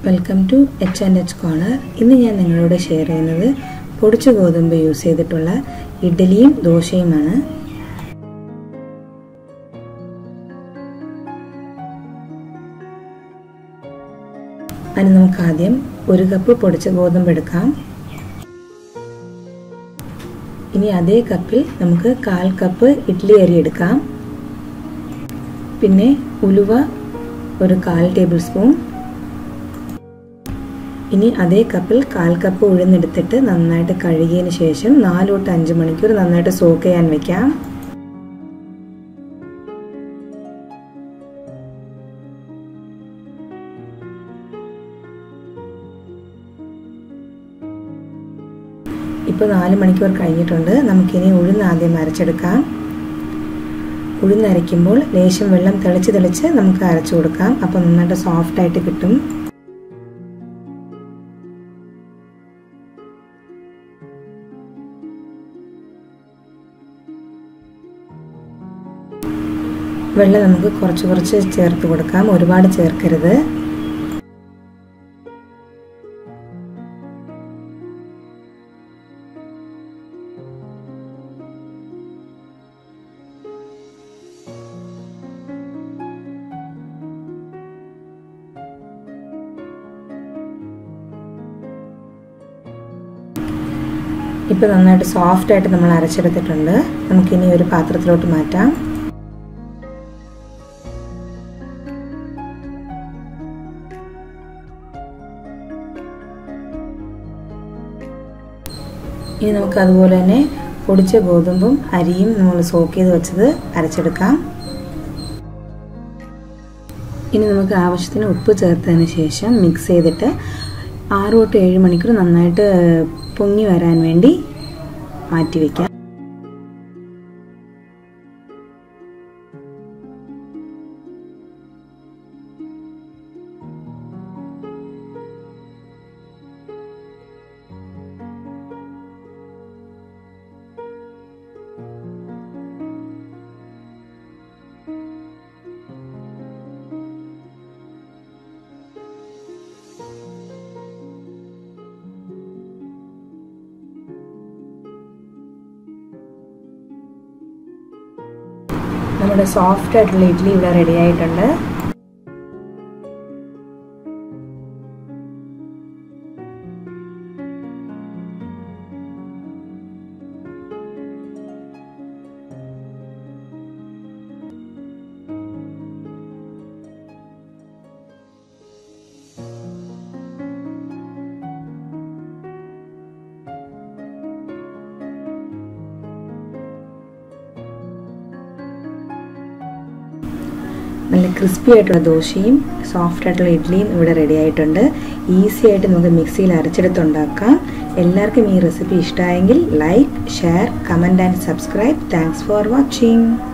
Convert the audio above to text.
welcome to H and H corner ഇന്ന് ഞാൻ നിങ്ങളോട് ഷെയർ ചെയ്യുന്നത് പൊടിച്ച ഗോതമ്പ് യൂസ് ചെയ്തിട്ടുള്ള ഇഡ്ഡലിയും ദോശയുമാണ് അതിന് നമുക്ക് ആദ്യം ഒരു കപ്പ് പൊടിച്ച ഗോതമ്പ് എടുക്കാം ഇനി അതേ കപ്പിൽ നമുക്ക് കാൽ കപ്പ് ഇഡ്ഡലി അരി എടുക്കാം പിന്നെ ഉലുവ ഒരു കാൽ ടേബിൾ സ്പൂൺ ഇനി അതേ കപ്പിൽ കാൽ കപ്പ് ഉഴുന്നെടുത്തിട്ട് നന്നായിട്ട് കഴുകിയതിന് ശേഷം നാല് തൊട്ട് അഞ്ച് മണിക്കൂർ നന്നായിട്ട് സോക്ക് ചെയ്യാൻ വെക്കാം ഇപ്പോൾ നാല് മണിക്കൂർ കഴിഞ്ഞിട്ടുണ്ട് നമുക്കിനി ഉഴുന്ന് ആദ്യം അരച്ചെടുക്കാം ഉഴുന്നരയ്ക്കുമ്പോൾ ലേശം വെള്ളം തെളിച്ച് തെളിച്ച് നമുക്ക് അരച്ചു കൊടുക്കാം അപ്പോൾ നന്നായിട്ട് സോഫ്റ്റ് ആയിട്ട് കിട്ടും വെള്ളം നമുക്ക് കുറച്ച് കുറച്ച് ചേർത്ത് കൊടുക്കാം ഒരുപാട് ചേർക്കരുത് ഇപ്പോൾ നന്നായിട്ട് സോഫ്റ്റ് ആയിട്ട് നമ്മൾ അരച്ചെടുത്തിട്ടുണ്ട് നമുക്കിനി ഒരു പാത്രത്തിലോട്ട് മാറ്റാം ഇനി നമുക്ക് അതുപോലെ തന്നെ പൊടിച്ച ഗോതമ്പും അരിയും നമ്മൾ സോക്ക് ചെയ്ത് വെച്ചത് അരച്ചെടുക്കാം ഇനി നമുക്ക് ആവശ്യത്തിന് ഉപ്പ് ചേർത്തതിന് ശേഷം മിക്സ് ചെയ്തിട്ട് ആറ് തൊട്ട് ഏഴ് മണിക്കൂർ നന്നായിട്ട് പൊങ്ങി വരാൻ വേണ്ടി മാറ്റി വയ്ക്കാം നമ്മുടെ സോഫ്റ്റ് ആയിട്ടുള്ള ഇഡ്ഡലി ഇവിടെ റെഡി ആയിട്ടുണ്ട് നല്ല ക്രിസ്പി ആയിട്ടുള്ള ദോശയും സോഫ്റ്റ് ആയിട്ടുള്ള ഇഡ്ഡലിയും ഇവിടെ റെഡി ആയിട്ടുണ്ട് ഈസി ആയിട്ട് നമുക്ക് മിക്സിയിൽ അരച്ചെടുത്തുണ്ടാക്കാം എല്ലാവർക്കും ഈ റെസിപ്പി ഇഷ്ടമായെങ്കിൽ like share comment and subscribe thanks for watching